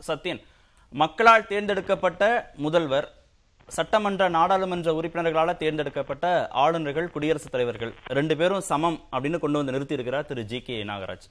சத்யன் மக்களால் தேர்ந்தெடுக்கப்பட்ட முதல்வர் சட்டமன்ற நாடாளுமன்ற உறுப்பினர்களால் தேர்ந்தெடுக்கப்பட்ட ஆளுநர்கள் குடியரசுத் தலைவர்கள் ரெண்டு பேரும் சமம் அப்படின்னு கொண்டு வந்து நிறுத்தி இருக்கிறார் திரு ஜி கே நாகராஜ்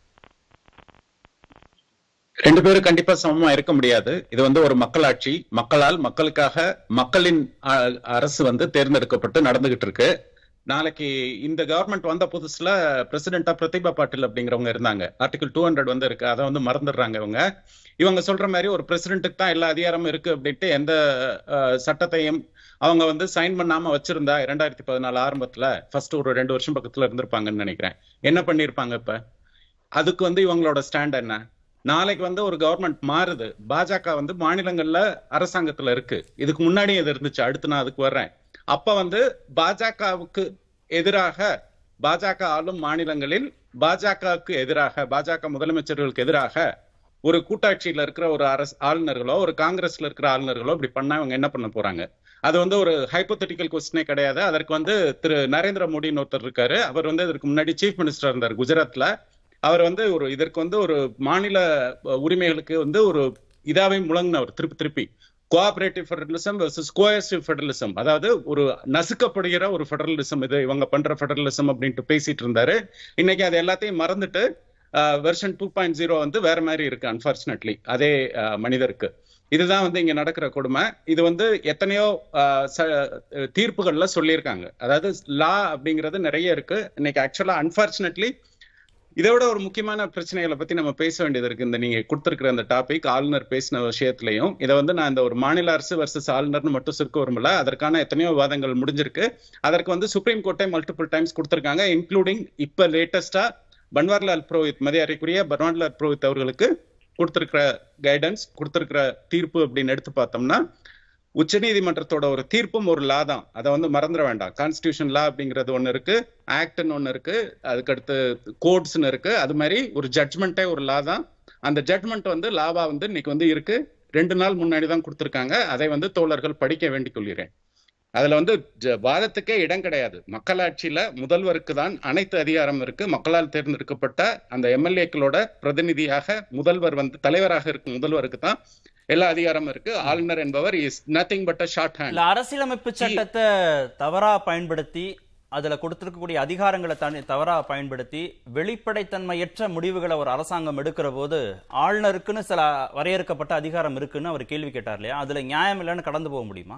ரெண்டு பேரும் கண்டிப்பா சமமா இருக்க முடியாது இது வந்து ஒரு மக்களாட்சி மக்களால் மக்களுக்காக மக்களின் அ- அரசு வந்து தேர்ந்தெடுக்கப்பட்டு நடந்துகிட்டு இருக்கு நாளைக்கு இந்த கவர்மெண்ட் வந்த புதுசுல பிரசிடென்டா பிரதிபா பாட்டில் அப்படிங்கிறவங்க இருந்தாங்க ஆர்டிகல் டூ ஹண்ட்ரட் வந்து இருக்கு அதை வந்து மறந்துடுறாங்க இவங்க இவங்க சொல்ற மாதிரி ஒரு பிரசிடென்ட்டுக்கு தான் எல்லா அதிகாரமும் இருக்கு அப்படின்ட்டு எந்த அஹ், சட்டத்தையும் அவங்க வந்து சைன் பண்ணாம வச்சிருந்தா இரண்டாயிரத்தி பதினாலு ஆரம்பத்துல ஃபர்ஸ்ட் ஒரு ரெண்டு வருஷம் பக்கத்துல இருந்திருப்பாங்கன்னு நினைக்கிறேன் என்ன பண்ணிருப்பாங்க இப்ப அதுக்கு வந்து இவங்களோட ஸ்டாண்ட் என்ன நாளைக்கு வந்து ஒரு கவர்மெண்ட் மாறுது பாஜக வந்து மாநிலங்கள்ல அரசாங்கத்துல இருக்கு இதுக்கு முன்னாடி இது இருந்துச்சு அடுத்து நான் அதுக்கு வர்றேன் அப்ப வந்து பாஜகவுக்கு எதிராக பாஜக ஆளும் மாநிலங்களில் பாஜகவுக்கு எதிராக பாஜக முதலமைச்சர்களுக்கு எதிராக ஒரு கூட்டாட்சியில இருக்கிற ஒரு அரசு ஆளுநர்களோ ஒரு காங்கிரஸ்ல இருக்கிற ஆளுநர்களோ இப்படி பண்ணா இவங்க என்ன பண்ண போறாங்க அது வந்து ஒரு ஹைப்போதெட்டிக்கல் கொஸ்டினே கிடையாது அதற்கு வந்து திரு நரேந்திர மோடின்னு ஒருத்தர் இருக்காரு அவர் வந்து இதற்கு முன்னாடி சீஃப் மினிஸ்டர் இருந்தார் குஜராத்ல அவர் வந்து ஒரு இதற்கு வந்து ஒரு மாநில அஹ், உரிமைகளுக்கு வந்து ஒரு இதாவே முழங்கினவர் திருப்பி திருப்பி cooperative federalism versus coercive federalism அதாவது ஒரு நசுக்கப்படுகிற ஒரு ஃபெடரலிசம் இது இவங்க பண்ற ஃபெடரலிசம் அப்படின்ட்டு பேசிட்டு இருந்தாரு இன்னைக்கு அது எல்லாத்தையும் மறந்துட்டு வெர்ஷன் டூ பாயிண்ட் ஜீரோ வந்து வேற மாதிரி இருக்கு அன்பார்ச்சுனேட்லி அதே அஹ், மனிதருக்கு இதுதான் வந்து இங்க நடக்கிற கொடுமை இது வந்து எத்தனையோ அஹ், ச- தீர்ப்புகள்ல சொல்லியிருக்காங்க அதாவது லா அப்படிங்கிறது நிறைய இருக்கு இன்னைக்கு ஆக்சுவலா அன்பார்ச்சுனேட்லி இதை விட ஒரு முக்கியமான பிரச்சனைகளை பத்தி நம்ம பேச வேண்டியது இருக்கு இந்த நீங்க கொடுத்திருக்கிற அந்த டாபிக் ஆளுநர் பேசின விஷயத்திலையும் இதை வந்து நான் இந்த ஒரு மாநில அரசு வர்சஸ் ஆளுநர்னு மட்டும் சுருக்க விரும்பல அதற்கான எத்தனையோ விவாதங்கள் முடிஞ்சிருக்கு அதற்கு வந்து சுப்ரீம் கோர்ட்டை மல்டிபிள் டைம்ஸ் கொடுத்திருக்காங்க இன்க்ளூடிங் இப்ப லேட்டஸ்டா பன்வாரிலால் புரோஹித் மதியாரைக்குரிய பன்வாரிலால் புரோஹித் அவர்களுக்கு கொடுத்திருக்கிற கைடன்ஸ் கொடுத்திருக்கிற தீர்ப்பு அப்படின்னு எடுத்து பார்த்தோம்னா உச்சநீதிமன்றத்தோட ஒரு தீர்ப்பும் ஒரு லா தான் அதை வந்து மறந்துட வேண்டாம் கான்ஸ்டியூஷன் லா அப்படிங்கிறது ஒண்ணு இருக்கு ஆக்ட்னு ஒண்ணு இருக்கு அதுக்கடுத்து கோட்ஸ்னு இருக்கு அது மாதிரி ஒரு ஜட்மெண்ட்டே ஒரு லா தான் அந்த ஜட்மெண்ட் வந்து லாவா வந்து இன்னைக்கு வந்து இருக்கு ரெண்டு நாள் முன்னாடி தான் கொடுத்திருக்காங்க அதை வந்து தோழர்கள் படிக்க வேண்டிக் கொள்கிறேன் அதுல வந்து ஜ- வாதத்துக்கே இடம் கிடையாது மக்களாட்சியில முதல்வருக்கு தான் அனைத்து அதிகாரம் இருக்கு மக்களால் தேர்ந்தெடுக்கப்பட்ட அந்த எம்எல்ஏக்களோட பிரதிநிதியாக முதல்வர் வந்து தலைவராக இருக்கும் முதல்வருக்கு தான் எல்லா அதிகாரமும் இருக்கு ஆளுநர் என்பவர் is nothing but a shorthand இல்ல அரசியலமைப்பு சட்டத்தை தவறா பயன்படுத்தி அதுல கொடுத்திருக்கக்கூடிய அதிகாரங்களை தனி தவறா பயன்படுத்தி வெளிப்படைத்தன்மையற்ற முடிவுகளை ஒரு அரசாங்கம் எடுக்கிற போது ஆளுநருக்குன்னு சில வரையறுக்கப்பட்ட அதிகாரம் இருக்குன்னு அவர் கேள்வி கேட்டார் இல்லையா அதுல நியாயம் இல்லைன்னு கடந்து போக முடியுமா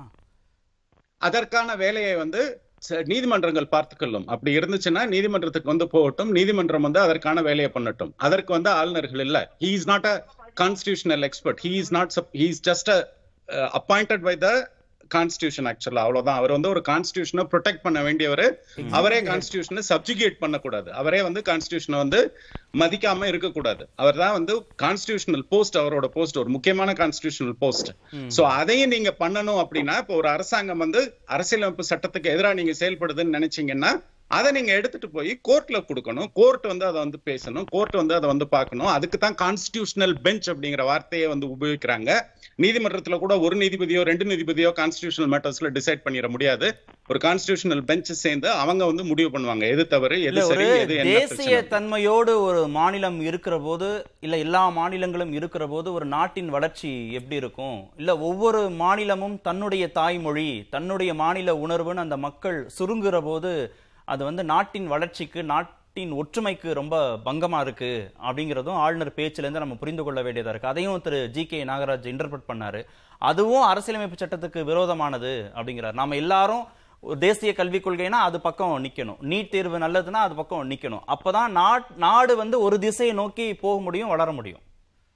அதற்கான வேலையை வந்து ச- நீதிமன்றங்கள் பார்த்துக்கொள்ளும் அப்படி இருந்துச்சுன்னா நீதிமன்றத்துக்கு வந்து போகட்டும் நீதிமன்றம் வந்து அதற்கான வேலையை பண்ணட்டும் அதற்கு வந்து ஆளுநர்கள் இல்ல he is not a constitutional expert he is not he is just appointed by the constitution actually அவ்வளவுதான் அவர் வந்து ஒரு கான்ஸ்டியூஷனை ப்ரொடெக்ட் பண்ண வேண்டியவர் அவரே கான்ஸ்டியூஷனை சப்ஜுகேட் பண்ணக்கூடாது அவரே வந்து கான்ஸ்டியூஷனை வந்து மதிக்காம இருக்கக்கூடாது அவர் தான் வந்து கான்ஸ்டியூஷனல் போஸ்ட் அவரோட போஸ்ட் ஒரு முக்கியமான கான்ஸ்டியூஷனல் போஸ்ட் சோ அதையும் நீங்க பண்ணணும் அப்படின்னா இப்போ ஒரு அரசாங்கம் வந்து அரசியலமைப்பு சட்டத்துக்கு எதிராக நீங்க செயல்படுதுன்னு நினைச்சீங்கன்னா அதை நீங்க எடுத்துட்டு போய் கோர்ட்ல கொடுக்கணும் கோர்ட் வந்து அதை வந்து பேசணும் கோர்ட் வந்து அதை வந்து பார்க்கணும் அதுக்கு தான் கான்ஸ்டியூஷனல் பெஞ்ச் அப்படிங்கிற வார்த்தையை வந்து உபயோகிக்கிறாங்க நீதிமன்றத்துல கூட ஒரு நீதிபதியோ ரெண்டு நீதிபதியோ கான்ஸ்டியூஷனல் மேட்டர்ஸ்ல டிசைட் பண்ணிட முடியாது ஒரு கான்ஸ்டியூஷனல் பெஞ்ச் சேர்ந்து அவங்க வந்து முடிவு பண்ணுவாங்க எது தவறு இல்ல எது ஒரு சரி எது என்ன தேசிய பிரச்சனை தன்மையோடு ஒரு மாநிலம் இருக்கிற போது இல்ல எல்லா மாநிலங்களும் இருக்கிற போது ஒரு நாட்டின் வளர்ச்சி எப்படி இருக்கும் இல்ல ஒவ்வொரு மாநிலமும் தன்னுடைய தாய்மொழி தன்னுடைய மாநில உணர்வுன்னு அந்த மக்கள் சுருங்குற போது அது வந்து நாட்டின் வளர்ச்சிக்கு நாட்டின் ஒற்றுமைக்கு ரொம்ப பங்கமா இருக்கு அப்படிங்கிறதும் ஆளுநர் பேச்சுல இருந்து நம்ம புரிந்து கொள்ள வேண்டியதா இருக்கு அதையும் திரு ஜி கே நாகராஜ் இன்டர்பிரட் பண்ணாரு அதுவும் அரசியலமைப்பு சட்டத்துக்கு விரோதமானது அப்படிங்கிறார் நாம எல்லாரும் ஒரு தேசிய கல்விக் கொள்கைனா அது பக்கம் நிக்கணும் நீட் தேர்வு நல்லதுன்னா அது பக்கம் நிக்கணும் அப்பதான் நாட் நாடு வந்து ஒரு திசையை நோக்கி போக முடியும் வளர முடியும்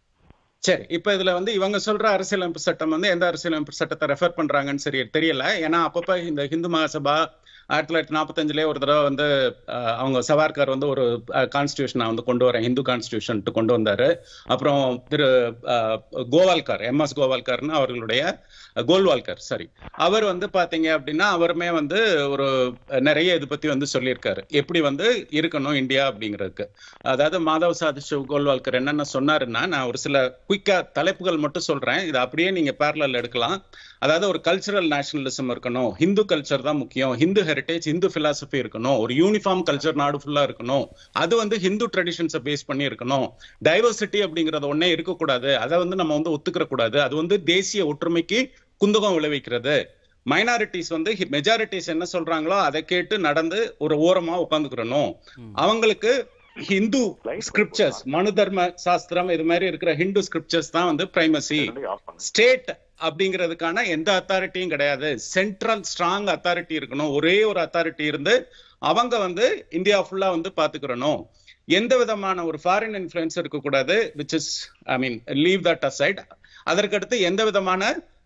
சரி இப்ப இதுல வந்து இவங்க சொல்ற அரசியலமைப்பு சட்டம் வந்து எந்த அரசியலமைப்பு சட்டத்தை ரெஃபர் பண்றாங்கன்னு சரி தெரியல ஏன்னா அப்பப்ப இந்த ஹிந்து மகாசபா ஆயிரத்தி தொள்ளாயிரத்தி நாற்பத்தஞ்சுலேயே ஒரு தடவை வந்து அஹ், அவங்க சவார்கர் வந்து ஒரு கான்ஸ்டியூஷனை வந்து கொண்டு வரேன் ஹிந்து கான்ஸ்டியூஷன் கொண்டு வந்தாரு அப்புறம் திரு அஹ், கோவால்கர் எம் எஸ் கோவால்கர்னு அவர்களுடைய கோல்வால்கர் சாரி அவர் வந்து பாத்தீங்க அப்படின்னா அவருமே வந்து ஒரு நிறைய இது பத்தி வந்து சொல்லியிருக்காரு எப்படி வந்து இருக்கணும் இந்தியா அப்படிங்கிறதுக்கு அதாவது மாதவ் சாதிஷ் கோல்வால்கர் என்னென்ன சொன்னாருன்னா நான் ஒரு சில குயிக்கா தலைப்புகள் மட்டும் சொல்றேன் இதை அப்படியே நீங்க பேரலல் எடுக்கலாம் அதாவது ஒரு கல்ச்சரல் நேஷனலிசம் இருக்கணும் ஹிந்து கல்ச்சர் தான் முக்கியம் ஹிந்து ஹெரிட்டேஜ் இந்து பிலாசபி இருக்கணும் ஒரு யூனிஃபார்ம் கல்ச்சர் நாடு ஃபுல்லா இருக்கணும் அது வந்து ஹிந்து ட்ரெடிஷன்ஸை பேஸ் பண்ணி இருக்கணும் டைவர்சிட்டி அப்படிங்கறது ஒன்னே இருக்கக்கூடாது அதை வந்து நம்ம வந்து ஒத்துக்கிற கூடாது அது வந்து தேசிய ஒற்றுமைக்கு குந்தகம் விளைவிக்கிறது மைனாரிட்டிஸ் வந்து மெஜாரிட்டிஸ் என்ன சொல்றாங்களோ அதை கேட்டு நடந்து ஒரு ஓரமா உட்காந்துக்கிறணும் அவங்களுக்கு ஹிந்து ஸ்கிரிப்சர்ஸ் மனு தர்ம சாஸ்திரம் இது மாதிரி இருக்கிற ஹிந்து ஸ்கிரிப்சர்ஸ் தான் வந்து பிரைமசி ஸ்டேட் அப்படிங்கிறதுக்கான எந்த அத்தாரிட்டியும் கிடையாது சென்ட்ரல் ஸ்ட்ராங் அத்தாரிட்டி இருக்கணும் ஒரே ஒரு அத்தாரிட்டி இருந்து அவங்க வந்து இந்தியா ஃபுல்லா வந்து பாத்துக்கிறணும் எந்த விதமான ஒரு ஃபாரின் இன்ஃபுளுன்ஸ் இருக்கக்கூடாது which is I mean leave that aside அதற்கடுத்து எந்த விதமான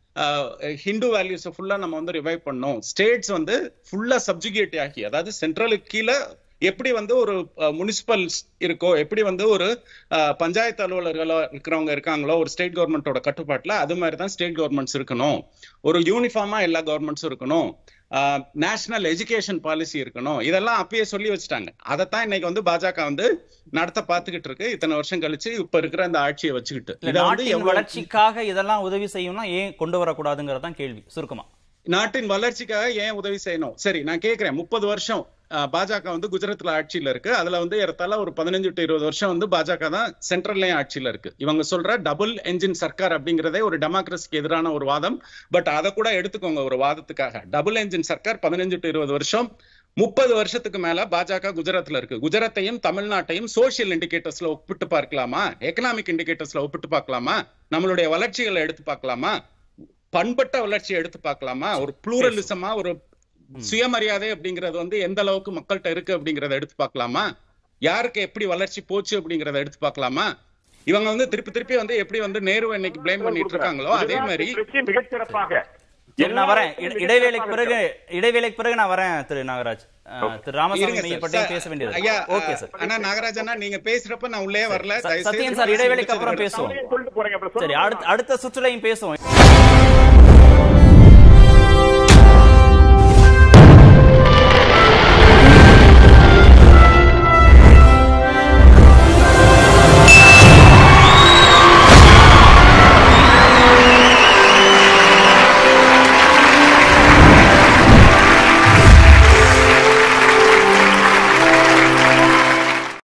ஹிந்து வேல்யூஸ் ஃபுல்லா நம்ம வந்து ரிவைவ் பண்ணோம் ஸ்டேட்ஸ் வந்து ஃபுல்லா சப்ஜுகேட் ஆகி அதாவது சென்ட்ரலுக்கு கீழே எப்படி வந்து ஒரு முனிசிபல் இருக்கோ எப்படி வந்து ஒரு அஹ், பஞ்சாயத்து அலுவலர்களோ இருக்கிறவங்க இருக்காங்களோ ஒரு ஸ்டேட் கவர்மெண்டோட கட்டுப்பாட்டுல அது மாதிரி தான் ஸ்டேட் கவர்மெண்ட்ஸ் இருக்கணும் ஒரு யூனிஃபார்மா எல்லா கவர்மெண்ட்ஸும் இருக்கணும் நேஷனல் எஜுகேஷன் பாலிசி இருக்கணும் இதெல்லாம் அப்பயே சொல்லி வச்சுட்டாங்க அதைத்தான் இன்னைக்கு வந்து பாஜக வந்து நடத்த பார்த்துக்கிட்டு இருக்கு இத்தனை வருஷம் கழிச்சு இப்ப இருக்கிற அந்த ஆட்சியை வச்சுக்கிட்டு இல்ல இதை வந்து நாட்டின் எவ்வளவு வளர்ச்சிக்காக இதெல்லாம் உதவி செய்யணும்னா ஏன் கொண்டு வரக்கூடாதுங்கிறது தான் கேள்வி சுருக்கமா நாட்டின் வளர்ச்சிக்காக ஏன் உதவி செய்யணும் சரி நான் கேக்குறேன் முப்பது வருஷம் அஹ், பாஜக வந்து குஜராத்ல ஆட்சியில இருக்கு அதுல வந்து ஏறத்தாழ ஒரு பதினஞ்சு டு இருபது வருஷம் வந்து பாஜக தான் சென்ட்ரல்லையும் ஆட்சியில இருக்கு இவங்க சொல்ற டபுள் என்ஜின் சர்க்கார் அப்படிங்கறதே ஒரு டெமோக்ரஸிக்கு எதிரான ஒரு வாதம் பட் அதை கூட எடுத்துக்கோங்க ஒரு வாதத்துக்காக டபுள் என்ஜின் சர்க்கார் பதினஞ்சு டு இருபது வருஷம் முப்பது வருஷத்துக்கு மேல பாஜக குஜராத்ல இருக்கு குஜராத்தையும் தமிழ்நாட்டையும் சோஷியல் இண்டிகேட்டர்ஸ்ல ஒப்பிட்டு பார்க்கலாமா எக்கனாமிக் இண்டிகேட்டர்ஸ்ல ஒப்பிட்டு பார்க்கலாமா நம்மளுடைய வளர்ச்சிகளை எடுத்து பார்க்கலாமா பண்பட்ட வளர்ச்சியை எடுத்து பார்க்கலாமா ஒரு ப்ளூரலிசமா ஒரு சுயமரியாதை அப்படிங்கிறது வந்து எந்த அளவுக்கு மக்கள்கிட்ட இருக்கு அப்படிங்கறத எடுத்து பார்க்கலாமா யாருக்கு எப்படி வளர்ச்சி போச்சு அப்படிங்கறத எடுத்து பார்க்கலாமா இவங்க வந்து திருப்பி திருப்பி வந்து எப்படி வந்து நேரு இன்னைக்கு பிளேம் பண்ணிட்டு இருக்காங்களோ அதே மாதிரி மிகச்சிறப்பாக சரி, நான் வரேன் இட- இடைவேளைக்கு பிறகு இடைவேளைக்கு பிறகு நான் வரேன் திரு நாகராஜ் அஹ், திரு ராமசாமி இருங்க மைய சார். பற்றியும் சார், பேச வேண்டியது ஐயா ஓகே சார் ஆனா நாகராஜனா நீங்க பேசுறப்ப நான் உள்ளே வரல ச- தயவு செய்து சத்யன் சார் இடைவேளைக்கு அப்புறம் பேசுவோம் சொல்லிட்டு போறீங்க அப்புறம் சரி சொல்லுங்க. அடுத்த அடுத்த சுற்றுலையும் பேசுவோம்